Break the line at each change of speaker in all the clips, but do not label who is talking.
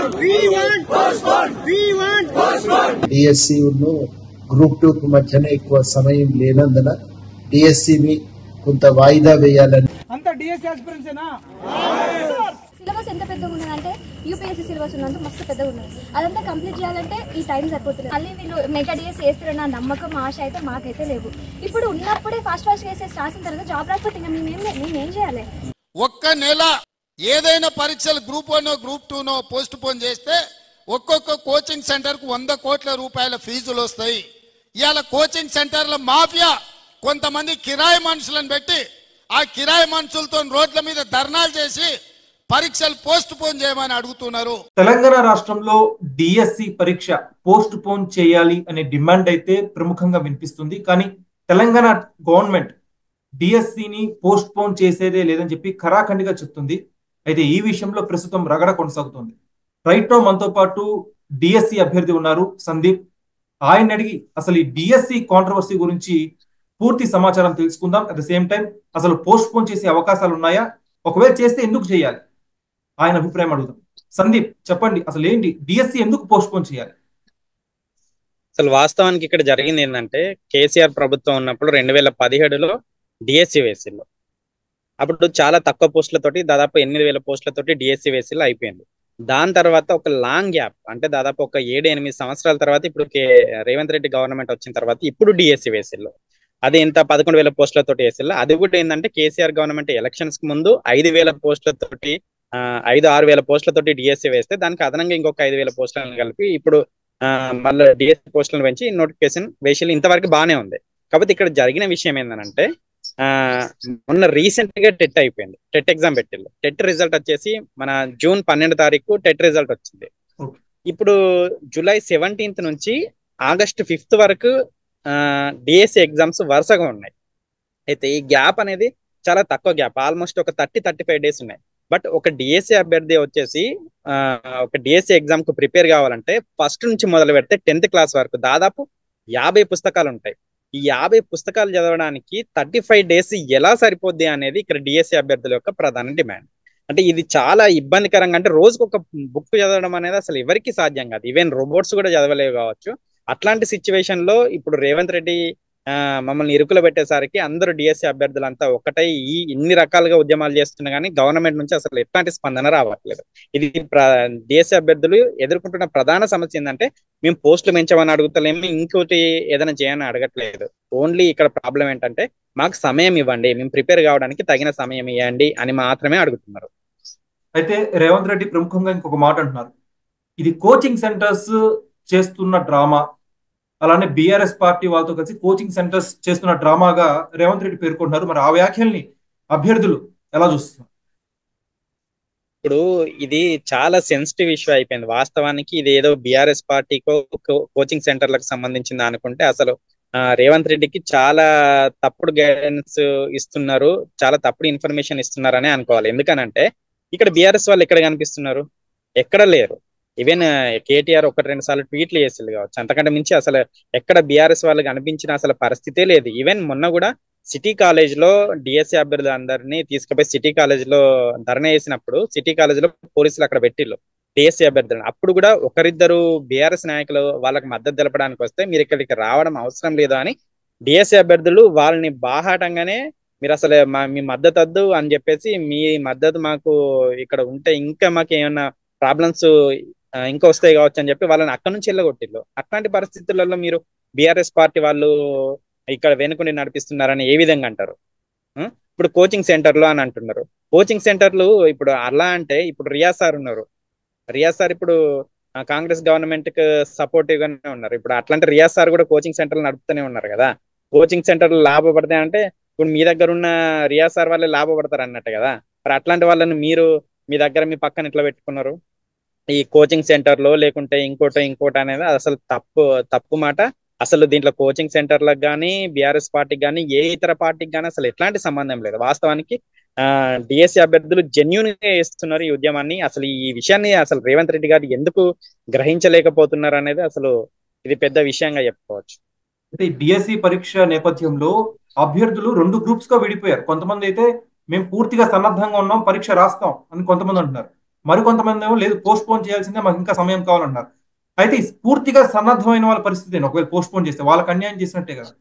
DSC group two కు మధ్యన ఎక్కువ సమయం లేనందున డిఎస్సిని కొంత వాయిదా వేయాలని
అంత డిఎస్సీ ఆస్పిరెన్సేనా
సిలబస్ ఎంత పెద్దగా ఉన్నదంటే యూపీఎస్సీ సిలబస్ ఉన్నంత మస్తు పెద్దగా ఉన్నది అదంతా కంప్లీట్ చేయాలంటే ఈ టైం సరిపోతుంది మళ్ళీ వీళ్ళు మెగా డిఎస్ చేస్తారన్న నమ్మకం ఆశ అయితే మాకైతే లేవు ఇప్పుడు ఉన్నప్పుడే ఫాస్ట్ ఫాస్ట్ చేసేసి రాసిన తర్వాత జాబ్ రాకపోతే ఇంకా మేమేం మేమేం చేయాలి
ఒక్క నెల ఏదైనా పరీక్షలు గ్రూప్ వన్ గ్రూప్ టూనో పోస్ట్ పోన్ చేస్తే ఒక్కొక్క కోచింగ్ సెంటర్కు వంద కోట్ల రూపాయల ఫీజులు వస్తాయి ఇవాళ కోచింగ్ సెంటర్ల మాఫియా కొంతమంది కిరాయి మనుషులను పెట్టి ఆ కిరాయి మనుషులతో రోడ్ల మీద ధర్నాలు చేసి పరీక్షలు పోస్ట్ పోన్ చేయమని అడుగుతున్నారు
తెలంగాణ రాష్ట్రంలో డిఎస్సి పరీక్ష పోస్ట్ పోన్ చేయాలి అనే డిమాండ్ అయితే ప్రముఖంగా వినిపిస్తుంది కానీ తెలంగాణ గవర్నమెంట్ డిఎస్సిని పోస్ట్ పోన్ చేసేదే లేదని చెప్పి ఖరాఖండిగా చెప్తుంది అయితే ఈ విషయంలో ప్రస్తుతం రగడ కొనసాగుతుంది రైట్ నో మనతో పాటు డిఎస్సి అభ్యర్థి ఉన్నారు సందీప్ ఆయన అడిగి అసలు ఈ డిఎస్సి కాంట్రవర్సీ గురించి పూర్తి సమాచారం తెలుసుకుందాం అట్ ద సేమ్ టైం అసలు పోస్ట్ పోన్ చేసే అవకాశాలు ఉన్నాయా ఒకవేళ చేస్తే ఎందుకు చేయాలి ఆయన అభిప్రాయం అడుగుదాం సందీప్ చెప్పండి అసలు ఏంటి డిఎస్సి ఎందుకు పోస్ట్ పోన్ చేయాలి
అసలు వాస్తవానికి ఇక్కడ జరిగింది ఏంటంటే కేసీఆర్ ప్రభుత్వం ఉన్నప్పుడు రెండు వేల పదిహేడులో డిఎస్సి వేసిల్లో అప్పుడు చాలా తక్కువ పోస్టులతోటి దాదాపు ఎనిమిది వేల పోస్టులతోటి డిఎస్సి వేసిల్లో అయిపోయింది దాని తర్వాత ఒక లాంగ్ గ్యాప్ అంటే దాదాపు ఒక ఏడు ఎనిమిది సంవత్సరాల తర్వాత ఇప్పుడు కే రేవంత్ రెడ్డి గవర్నమెంట్ వచ్చిన తర్వాత ఇప్పుడు డిఎస్సి వేసిల్లో అది ఎంత పదకొండు వేల పోస్టులతోటి వేసిల్లో అది కూడా ఏంటంటే కేసీఆర్ గవర్నమెంట్ ఎలక్షన్స్ కి ముందు ఐదు వేల పోస్టులతోటి ఆ, ఐదు ఆరు వేల పోస్టులతోటి డిఎస్సి వేస్తే దానికి అదనంగా ఇంకొక ఐదు వేల పోస్టులను కలిపి ఇప్పుడు ఆ, మళ్ళీ డిఎస్సి పోస్టులను పెంచి నోటిఫికేషన్ వేసి ఇంతవరకు బాగానే ఉంది కాకపోతే ఇక్కడ జరిగిన విషయం ఏంటంటే ఆ మొన్న రీసెంట్ గా టెట్ అయిపోయింది టెట్ ఎగ్జామ్ పెట్టిల్లు టెట్ రిజల్ట్ వచ్చేసి మన జూన్ పన్నెండు తారీఖు టెట్ రిజల్ట్ వచ్చింది
Okay.
ఇప్పుడు జూలై సెవెంటీన్త్ నుంచి ఆగస్ట్ ఫిఫ్త్ వరకు డిఎస్సి ఎగ్జామ్స్ వరుసగా ఉన్నాయి అయితే ఈ గ్యాప్ అనేది చాలా తక్కువ గ్యాప్ ఆల్మోస్ట్ ఒక థర్టీ థర్టీ ఫైవ్ డేస్ ఉన్నాయి బట్ ఒక డిఎస్సి అభ్యర్థి వచ్చేసి ఆ, ఒక డిఎస్సి ఎగ్జామ్ కు ప్రిపేర్ కావాలంటే ఫస్ట్ నుంచి మొదలు పెడితే టెన్త్ క్లాస్ వరకు దాదాపు యాభై పుస్తకాలు ఉంటాయి ఈ యాభై పుస్తకాలు చదవడానికి థర్టీ ఫైవ్ డేస్ ఎలా సరిపోద్ది అనేది ఇక్కడ డిఎస్సి అభ్యర్థుల యొక్క ప్రధాన డిమాండ్ అంటే ఇది చాలా ఇబ్బందికరంగా అంటే రోజుకు ఒక బుక్ చదవడం అనేది అసలు ఎవరికి సాధ్యం కాదు ఈవెన్ రోబోట్స్ కూడా చదవలేవు కావచ్చు అట్లాంటి సిచ్యువేషన్ లో ఇప్పుడు రేవంత్ రెడ్డి ఆ, మమ్మల్ని ఇరుకులో పెట్టేసరికి అందరూ డిఎస్సి అభ్యర్థులంతా ఒకటై ఈ ఇన్ని రకాలుగా ఉద్యమాలు చేస్తున్నా కానీ గవర్నమెంట్ నుంచి అసలు ఎట్లాంటి స్పందన రావట్లేదు ఇది డిఎస్సి అభ్యర్థులు ఎదుర్కొంటున్న ప్రధాన సమస్య ఏంటంటే మేము పోస్టులు పెంచమని అడుగుతలేము ఇంకోటి ఏదైనా చేయని అడగట్లేదు ఓన్లీ ఇక్కడ ప్రాబ్లం ఏంటంటే మాకు సమయం ఇవ్వండి మేము ప్రిపేర్ కావడానికి తగిన సమయం ఇవ్వండి అని మాత్రమే అడుగుతున్నారు
అయితే రేవంత్ రెడ్డి ప్రముఖంగా ఇంకొక మాట అంటున్నారు ఇది కోచింగ్ సెంటర్స్ చేస్తున్న డ్రామా అలానే బీఆర్ఎస్ పార్టీ వాళ్ళతో కలిసి కోచింగ్ సెంటర్స్ చేస్తున్న డ్రామాగా రేవంత్ రెడ్డి పేర్కొంటున్నారు మరి ఆ వ్యాఖ్యల్ని అభ్యర్థులు ఎలా చూస్తున్నారు
ఇప్పుడు ఇది చాలా సెన్సిటివ్ ఇష్యూ అయిపోయింది వాస్తవానికి ఇది ఏదో బీఆర్ఎస్ పార్టీకో కో- కోచింగ్ సెంటర్లకు సంబంధించింది అనుకుంటే అసలు ఆ, రేవంత్ రెడ్డికి చాలా తప్పుడు గైడెన్స్ ఇస్తున్నారు చాలా తప్పుడు ఇన్ఫర్మేషన్ ఇస్తున్నారని అనుకోవాలి ఎందుకనంటే ఇక్కడ బీఆర్ఎస్ వాళ్ళు ఎక్కడ కనిపిస్తున్నారు ఎక్కడ లేరు ఈవెన్ కేటీఆర్ ఒకటి రెండు సార్లు ట్వీట్లు చేసింది కావచ్చు అంతకంటే మించి అసలు ఎక్కడ బీఆర్ఎస్ వాళ్ళు కనిపించిన అసలు పరిస్థితే లేదు ఈవెన్ మొన్న కూడా సిటీ కాలేజ్ లో డిఎస్సి అభ్యర్థులు అందరినీ తీసుకుపోయి సిటీ కాలేజ్ లో ధర్నా చేసినప్పుడు సిటీ కాలేజ్ లో పోలీసులు అక్కడ పెట్టిళ్ళు డిఎస్సి అభ్యర్థులను అప్పుడు కూడా ఒకరిద్దరు బీఆర్ఎస్ నాయకులు వాళ్ళకి మద్దతు తెలపడానికి వస్తే మీరు ఇక్కడికి రావడం అవసరం లేదు అని డిఎస్సి అభ్యర్థులు వాళ్ళని బాహాటంగానే మీరు అసలు మా మీ మద్దతు వద్దు అని చెప్పేసి మీ మద్దతు మాకు ఇక్కడ ఉంటే ఇంకా మాకు ఏమన్నా ప్రాబ్లమ్స్ ఇంకా వస్తాయి కావచ్చు అని చెప్పి వాళ్ళని అక్కడ నుంచి వెళ్ళగొట్టిల్లు అట్లాంటి పరిస్థితులలో మీరు బీఆర్ఎస్ పార్టీ వాళ్ళు ఇక్కడ వెనుకుండి నడిపిస్తున్నారని ఏ విధంగా అంటారు ఉం? ఇప్పుడు కోచింగ్ సెంటర్లు అని అంటున్నారు కోచింగ్ సెంటర్లు ఇప్పుడు అలా అంటే ఇప్పుడు రియాజ్ సార్ ఉన్నారు రియాజ్ సార్ ఇప్పుడు ఆ, కాంగ్రెస్ గవర్నమెంట్ కి సపోర్టివ్ గానే ఉన్నారు ఇప్పుడు అట్లాంటి రియాజ్ సార్ కూడా కోచింగ్ సెంటర్లు నడుపుతూనే ఉన్నారు కదా కోచింగ్ సెంటర్లు లాభపడతాయి అంటే ఇప్పుడు మీ దగ్గర ఉన్న రియాజ్ సార్ వాళ్ళే లాభపడతారు అన్నట్టు కదా మరి అట్లాంటి వాళ్ళని మీరు మీ దగ్గర మీ పక్కన ఎట్లా పెట్టుకున్నారు ఈ కోచింగ్ సెంటర్ లో లేకుంటే ఇంకోటి ఇంకోటి అనేది అసలు తప్పు తప్పు మాట అసలు దీంట్లో కోచింగ్ సెంటర్లకు కానీ బీఆర్ఎస్ పార్టీకి కానీ ఏ ఇతర పార్టీకి కానీ అసలు ఎట్లాంటి సంబంధం లేదు వాస్తవానికి ఆ డిఎస్సి అభ్యర్థులు జెన్యున్ గా చేస్తున్నారు ఈ ఉద్యమాన్ని అసలు ఈ విషయాన్ని అసలు రేవంత్ రెడ్డి గారు ఎందుకు గ్రహించలేకపోతున్నారు అనేది అసలు ఇది పెద్ద విషయంగా చెప్పుకోవచ్చు
అయితే డిఎస్సి పరీక్ష నేపథ్యంలో అభ్యర్థులు రెండు గ్రూప్స్ గా విడిపోయారు కొంతమంది అయితే మేము పూర్తిగా సన్నద్ధంగా ఉన్నాం పరీక్ష రాస్తాం అని కొంతమంది అంటున్నారు మరికొంతమంది ఏమో లేదు పోస్ట్ పోన్ చేయాల్సిందే మాకు ఇంకా సమయం కావాలన్నారు అయితే ఈ పూర్తిగా సన్నద్ధమైన వాళ్ళ పరిస్థితి ఏంటి? ఒకవేళ పోస్ట్ పోన్ చేస్తే వాళ్ళకి అన్యాయం చేసినట్టే కదా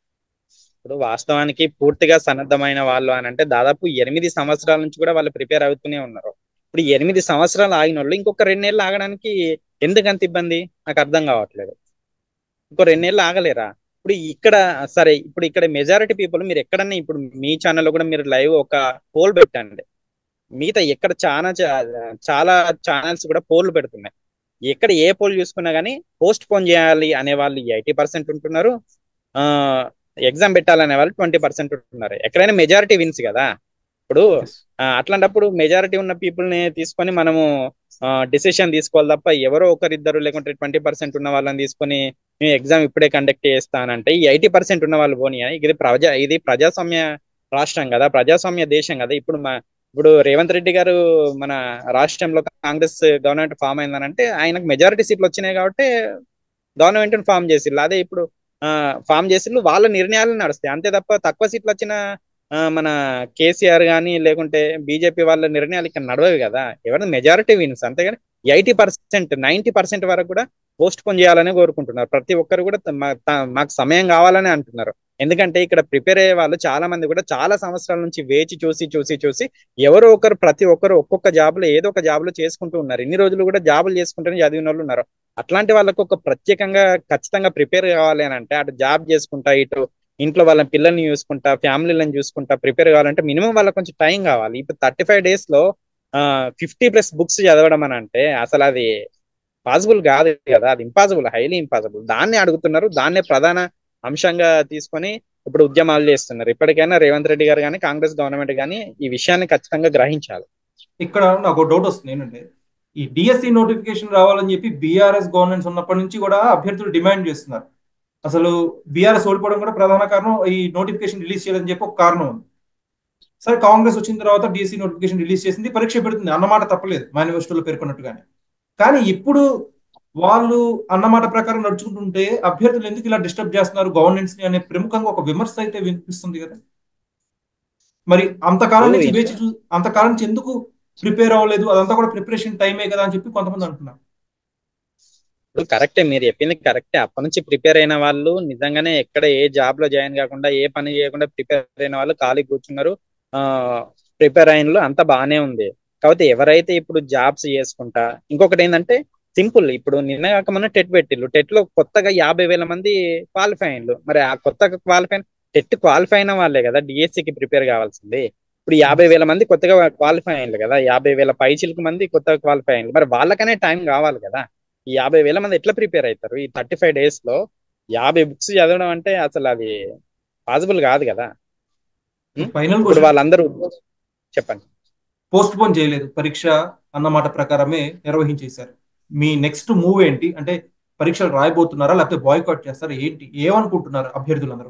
ఇప్పుడు వాస్తవానికి పూర్తిగా సన్నద్ధమైన వాళ్ళు అని అంటే దాదాపు ఎనిమిది సంవత్సరాల నుంచి కూడా వాళ్ళు ప్రిపేర్ అవుతూనే ఉన్నారు ఇప్పుడు ఎనిమిది సంవత్సరాలు ఆగిన వాళ్ళు ఇంకొక రెండేళ్ళు ఆగడానికి ఎందుకు అంత ఇబ్బంది నాకు అర్థం కావట్లేదు ఇంకో రెండేళ్ళు ఆగలేరా ఇప్పుడు ఇక్కడ సరే ఇప్పుడు ఇక్కడ మెజారిటీ పీపుల్ మీరు ఎక్కడన్నా ఇప్పుడు మీ ఛానల్లో కూడా మీరు లైవ్ ఒక పోల్ పెట్టండి మిగతా ఎక్కడ చాలా చా- చాలా ఛానల్స్ కూడా పోల్లు పెడుతున్నాయి ఎక్కడ ఏ పోల్ చూసుకున్నా కానీ పోస్ట్ పోన్ చేయాలి అనే వాళ్ళు ఎయిటీ పర్సెంట్ ఉంటున్నారు ఆ ఎగ్జామ్ పెట్టాలనే వాళ్ళు ట్వంటీ పర్సెంట్ ఉంటున్నారు ఎక్కడైనా మెజారిటీ విన్స్ కదా ఇప్పుడు ఆ, అట్లాంటప్పుడు మెజారిటీ ఉన్న పీపుల్ ని తీసుకొని మనము డిసిషన్ తీసుకోవాలి తప్ప ఎవరో ఒకరిద్దరు లేకుంటే ట్వంటీ పర్సెంట్ ఉన్న వాళ్ళని తీసుకొని నేను ఎగ్జామ్ ఇప్పుడే కండక్ట్ చేస్తానంటే ఈ ఎయిటీ పర్సెంట్ ఉన్న వాళ్ళు పోనీ ఇది ప్రజా ఇది ప్రజాస్వామ్య రాష్ట్రం కదా ప్రజాస్వామ్య దేశం కదా ఇప్పుడు మా ఇప్పుడు రేవంత్ రెడ్డి గారు మన రాష్ట్రంలో కాంగ్రెస్ గవర్నమెంట్ ఫామ్ అయిందనంటే ఆయనకు మెజారిటీ సీట్లు వచ్చినాయి కాబట్టి గవర్నమెంట్ ఫామ్ చేసిల్లు అదే ఇప్పుడు ఫామ్ చేసిల్లు వాళ్ళ నిర్ణయాలు నడుస్తాయి అంతే తప్ప తక్కువ సీట్లు వచ్చిన ఆ, మన కేసీఆర్ కానీ లేకుంటే బీజేపీ వాళ్ళ నిర్ణయాలు ఇక్కడ నడవవు కదా ఎవరైనా మెజారిటీ విన్స్ అంతేగాని ఎయిటీ పర్సెంట్ నైన్టీ పర్సెంట్ వరకు కూడా పోస్ట్ పోన్ చేయాలని కోరుకుంటున్నారు ప్రతి ఒక్కరు కూడా త- మా- త- మాకు సమయం కావాలని అంటున్నారు ఎందుకంటే ఇక్కడ ప్రిపేర్ అయ్యే వాళ్ళు చాలా మంది కూడా చాలా సంవత్సరాల నుంచి వేచి చూసి చూసి చూసి ఎవరో ఒకరు ప్రతి ఒక్కరు ఒక్కొక్క జాబ్ లో ఏదో ఒక జాబ్ లో చేసుకుంటూ ఉన్నారు ఇన్ని రోజులు కూడా జాబులు చేసుకుంటూనే చదివిన వాళ్ళు ఉన్నారు అట్లాంటి వాళ్ళకు ఒక ప్రత్యేకంగా ఖచ్చితంగా ప్రిపేర్ కావాలి అని అంటే అటు జాబ్ చేసుకుంటా ఇటు ఇంట్లో వాళ్ళ పిల్లల్ని చూసుకుంటా ఫ్యామిలీలను చూసుకుంటా ప్రిపేర్ కావాలంటే మినిమం వాళ్ళకి కొంచెం టైం కావాలి ఇప్పుడు థర్టీ ఫైవ్ డేస్ లో ఫిఫ్టీ ప్లస్ బుక్స్ చదవడం అని అంటే అసలు అది పాసిబుల్ కాదు కదా అది ఇంపాసిబుల్ హైలీ ఇంపాసిబుల్ దాన్ని అడుగుతున్నారు దాన్నే ప్రధాన అంశంగా తీసుకొని ఇప్పుడు ఉద్యమాలు చేస్తున్నారు ఇప్పటికైనా రేవంత్ రెడ్డి గారు కానీ కాంగ్రెస్ గవర్నమెంట్ కానీ ఈ విషయాన్ని ఖచ్చితంగా గ్రహించాలి
ఇక్కడ నాకు ఒక డౌట్ వస్తుంది ఏంటంటే ఈ డిఎస్సి నోటిఫికేషన్ రావాలని చెప్పి బీఆర్ఎస్ గవర్నెన్స్ ఉన్నప్పటి నుంచి కూడా అభ్యర్థులు డిమాండ్ చేస్తున్నారు అసలు బీఆర్ఎస్ ఓడిపోవడం కూడా ప్రధాన కారణం ఈ నోటిఫికేషన్ రిలీజ్ చేయాలని చెప్పి ఒక కారణం ఉంది సరే కాంగ్రెస్ వచ్చిన తర్వాత డిఎస్సి నోటిఫికేషన్ రిలీజ్ చేసింది పరీక్ష పెడుతుంది అన్నమాట తప్పలేదు మేనిఫెస్టోలో పేర్కొన్నట్టుగానే కానీ ఇప్పుడు వాళ్ళు అన్నమాట ప్రకారం నడుచుకుంటుంటే అభ్యర్థులు ఎందుకు ఇలా డిస్టర్బ్ చేస్తున్నారు గవర్నెన్స్ ని అనే ప్రముఖంగా ఒక విమర్శ అయితే వినిపిస్తుంది కదా మరి అంతకాలం నుంచి వేచి చూ అంతకాలం నుంచి ఎందుకు ప్రిపేర్ అవ్వలేదు అదంతా కూడా ప్రిపరేషన్ టైమే కదా అని చెప్పి కొంతమంది అంటున్నారు
ఇప్పుడు కరెక్టే మీరు చెప్పింది కరెక్టే అప్పటి నుంచి ప్రిపేర్ అయిన వాళ్ళు నిజంగానే ఎక్కడ ఏ జాబ్ లో జాయిన్ కాకుండా ఏ పని చేయకుండా ప్రిపేర్ అయిన వాళ్ళు ఖాళీ కూర్చున్నారు ఆ ప్రిపేర్ అయిన అంతా బాగానే ఉంది కాకపోతే ఎవరైతే ఇప్పుడు జాబ్స్ చేసుకుంటా ఇంకొకటి ఏంటంటే సింపుల్ ఇప్పుడు నిన్న కాక మొన్న టెట్ పెట్టిల్లు టెట్ లో కొత్తగా యాభై వేల మంది క్వాలిఫై అయ్యిండ్రు మరి ఆ కొత్తగా క్వాలిఫై టెట్ క్వాలిఫై అయిన వాళ్ళే కదా DSC కి ప్రిపేర్ కావాల్సింది ఇప్పుడు యాభై వేల మంది కొత్తగా క్వాలిఫై అయ్యిండ్రు కదా యాభై వేల పైచిలకు మంది కొత్తగా క్వాలిఫై అయ్యిండ్రు మరి వాళ్ళకనే టైం కావాలి కదా ఈ యాభై వేల మంది ఎట్లా ప్రిపేర్ అవుతారు ఈ థర్టీ ఫైవ్ డేస్ లో యాభై బుక్స్ చదవడం అంటే అసలు అది పాసిబుల్ కాదు కదా
ఫైనల్
ఇప్పుడు వాళ్ళందరూ చెప్పండి
పోస్ట్ పోన్ చేయలేదు పరీక్ష అన్నమాట ప్రకారమే నిర్వహించేశారు మీ నెక్స్ట్ మూవ్ ఏంటి అంటే పరీక్షలు రాయబోతున్నారా లేకపోతే బాయ్కాట్ చేస్తారా ఏంటి ఏమనుకుంటున్నారు అభ్యర్థులందరూ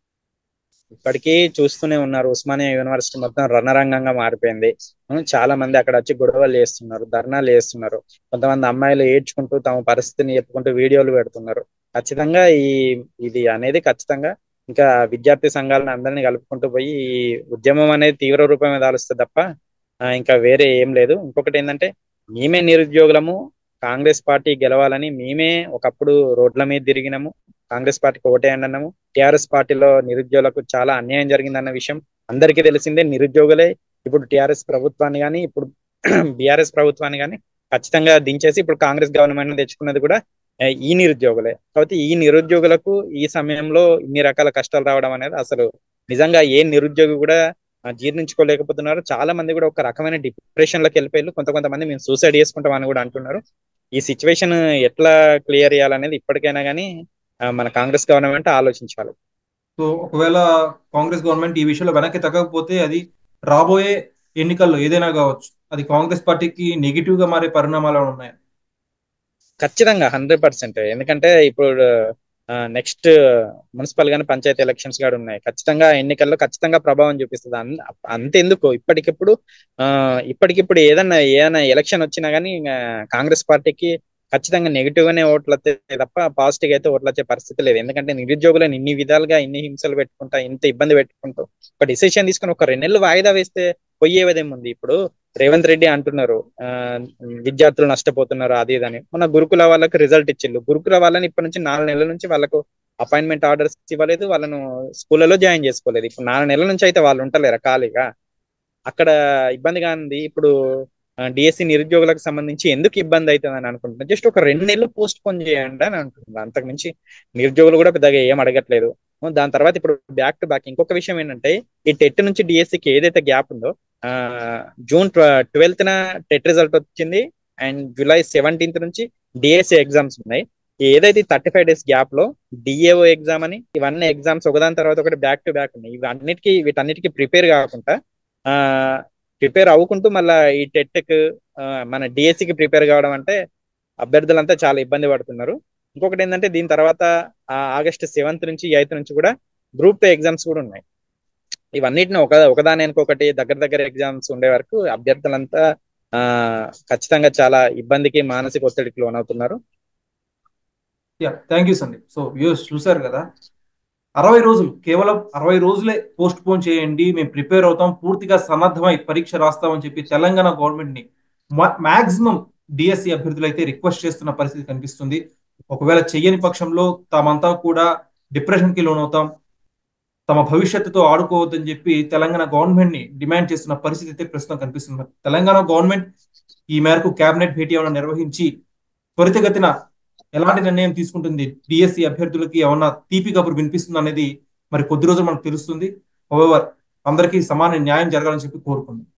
ఇప్పటికీ చూస్తూనే ఉన్నారు ఉస్మానియా యూనివర్సిటీ మొత్తం రణరంగంగా మారిపోయింది ఉం, చాలా మంది అక్కడ వచ్చి గొడవలు చేస్తున్నారు ధర్నాలు చేస్తున్నారు కొంతమంది అమ్మాయిలు ఏడ్చుకుంటూ తమ పరిస్థితిని చెప్పుకుంటూ వీడియోలు పెడుతున్నారు ఖచ్చితంగా ఈ ఇది అనేది ఖచ్చితంగా ఇంకా విద్యార్థి సంఘాలను అందరినీ కలుపుకుంటూ పోయి ఈ ఉద్యమం అనేది తీవ్ర రూపమే దాలుస్తుంది తప్ప ఆ, ఇంకా వేరే ఏం లేదు ఇంకొకటి ఏంటంటే మేమే నిరుద్యోగులము కాంగ్రెస్ పార్టీ గెలవాలని మేమే ఒకప్పుడు రోడ్ల మీద తిరిగినాము కాంగ్రెస్ పార్టీకి ఓటేయండి అన్నాము టిఆర్ఎస్ పార్టీలో నిరుద్యోగులకు చాలా అన్యాయం జరిగిందన్న విషయం అందరికీ తెలిసిందే నిరుద్యోగులే ఇప్పుడు టిఆర్ఎస్ ప్రభుత్వాన్ని కానీ ఇప్పుడు బీఆర్ఎస్ ప్రభుత్వాన్ని కానీ ఖచ్చితంగా దించేసి ఇప్పుడు కాంగ్రెస్ గవర్నమెంట్ తెచ్చుకున్నది కూడా ఆ, ఈ నిరుద్యోగులే కాబట్టి ఈ నిరుద్యోగులకు ఈ సమయంలో ఇన్ని రకాల కష్టాలు రావడం అనేది అసలు నిజంగా ఏ నిరుద్యోగి కూడా ఆ, జీర్ణించుకోలేకపోతున్నారు చాలా మంది కూడా ఒక రకమైన డిప్రెషన్ లోకి వెళ్ళిపోయారు కొంత కొంతమంది మేము సూసైడ్ చేసుకుంటాం అని కూడా అంటున్నారు ఈ సిచ్యువేషన్ ఎట్లా క్లియర్ చేయాలనేది ఇప్పటికైనా కానీ మన కాంగ్రెస్ గవర్నమెంట్ ఆలోచించాలి
సో ఒకవేళ కాంగ్రెస్ గవర్నమెంట్ ఈ విషయంలో వెనక్కి తగ్గకపోతే అది రాబోయే ఎన్నికల్లో ఏదైనా కావచ్చు అది కాంగ్రెస్ పార్టీకి నెగిటివ్ గా మారే పరిణామాలు ఉన్నాయి
ఖచ్చితంగా హండ్రెడ్ పర్సెంట్ ఎందుకంటే ఇప్పుడు నెక్స్ట్ మున్సిపల్ గానీ పంచాయతీ ఎలక్షన్స్ కూడా ఉన్నాయి ఖచ్చితంగా ఎన్నికల్లో ఖచ్చితంగా ప్రభావం చూపిస్తుంది అన్- అంతెందుకు ఇప్పటికిప్పుడు ఆ ఇప్పటికిప్పుడు ఏదన్నా ఏదైనా ఎలక్షన్ వచ్చినా గానీ ఇంకా కాంగ్రెస్ పార్టీకి ఖచ్చితంగా నెగిటివ్ గానే ఓట్లు వస్తాయి తప్ప పాజిటివ్ అయితే ఓట్లు వచ్చే పరిస్థితి లేదు ఎందుకంటే నిరుద్యోగులను ఇన్ని విధాలుగా ఇన్ని హింసలు పెట్టుకుంటా ఇంత ఇబ్బంది పెట్టుకుంటూ ఒక డిసిషన్ తీసుకుని ఒక రెండు నెలలు వాయిదా వేస్తే పోయేదేముంది ఇప్పుడు రేవంత్ రెడ్డి అంటున్నారు ఆ, విద్యార్థులు నష్టపోతున్నారు అది ఇది అని మన గురుకుల వాళ్ళకి రిజల్ట్ ఇచ్చిళ్ళు గురుకుల వాళ్ళని ఇప్పటి నుంచి నాలుగు నెలల నుంచి వాళ్ళకు అపాయింట్మెంట్ ఆర్డర్స్ ఇవ్వలేదు వాళ్ళను స్కూళ్ళలో జాయిన్ చేసుకోలేదు ఇప్పుడు నాలుగు నెలల నుంచి అయితే వాళ్ళు ఉంటలేరా ఖాళీగా అక్కడ ఇబ్బందిగా ఉంది ఇప్పుడు డిఎస్సి నిరుద్యోగులకు సంబంధించి ఎందుకు ఇబ్బంది అవుతుంది అని అనుకుంటున్నాను జస్ట్ ఒక రెండు నెలలు పోస్ట్ పోన్ చేయండి అని అనుకుంటున్నాను అంతకు మించి నిరుద్యోగులు కూడా పెద్దగా ఏం అడగట్లేదు దాని తర్వాత ఇప్పుడు బ్యాక్ టు బ్యాక్ ఇంకొక విషయం ఏంటంటే ఈ టెట్ నుంచి డిఎస్సికి ఏదైతే గ్యాప్ ఉందో ఆ జూన్ ట్వెల్త్ న టెట్ రిజల్ట్ వచ్చింది అండ్ జూలై సెవెంటీన్త్ నుంచి డిఎస్సి ఎగ్జామ్స్ ఉన్నాయి ఏదైతే థర్టీ ఫైవ్ డేస్ గ్యాప్ లో డిఏఓ ఎగ్జామ్ అని ఇవన్నీ ఎగ్జామ్స్ ఒకదాని తర్వాత ఒకటి బ్యాక్ టు బ్యాక్ ఉన్నాయి ఇవన్నిటికీ వీటన్నిటికీ ప్రిపేర్ కాకుండా ఆ ప్రిపేర్ అవ్వకుంటూ మళ్ళీ ఈ టెట్కి మన డిఎస్సికి ప్రిపేర్ కావడం అంటే అభ్యర్థులంతా చాలా ఇబ్బంది పడుతున్నారు ఇంకొకటి ఏంటంటే దీని తర్వాత ఆగస్ట్ సెవెంత్ నుంచి ఎయిత్ నుంచి కూడా గ్రూప్ టూ ఎగ్జామ్స్ కూడా ఉన్నాయి ఇవన్నిటిని ఒక ఒకదాని ఒకటి దగ్గర దగ్గర ఎగ్జామ్స్ ఉండే వరకు అభ్యర్థులంతా ఆ ఖచ్చితంగా చాలా ఇబ్బందికి మానసిక ఒత్తిడికి లోనవుతున్నారు
yeah thank you Sandeep so views చూసారు కదా అరవై రోజులు కేవలం అరవై రోజులే పోస్ట్ పోన్ చేయండి మేము ప్రిపేర్ అవుతాం పూర్తిగా సన్నద్ధమై పరీక్ష రాస్తామని చెప్పి తెలంగాణ గవర్నమెంట్ ని మాక్సిమం డిఎస్సి అభ్యర్థులు అయితే రిక్వెస్ట్ చేస్తున్న పరిస్థితి కనిపిస్తుంది ఒకవేళ చెయ్యని పక్షంలో తామంతా కూడా డిప్రెషన్ కి లోనవుతాం తమ భవిష్యత్తుతో ఆడుకోవద్దని చెప్పి తెలంగాణ గవర్నమెంట్ ని డిమాండ్ చేస్తున్న పరిస్థితి అయితే ప్రస్తుతం కనిపిస్తుంది తెలంగాణ గవర్నమెంట్ ఈ మేరకు కేబినెట్ భేటీ ఏమైనా నిర్వహించి త్వరితగతిన ఎలాంటి నిర్ణయం తీసుకుంటుంది డిఎస్సి అభ్యర్థులకి ఏమన్నా తీపి కబురు వినిపిస్తుంది అనేది మరి కొద్ది రోజులు మనకు తెలుస్తుంది హోవెవర్ అందరికీ సమాన న్యాయం జరగాలని చెప్పి కోరుకుంది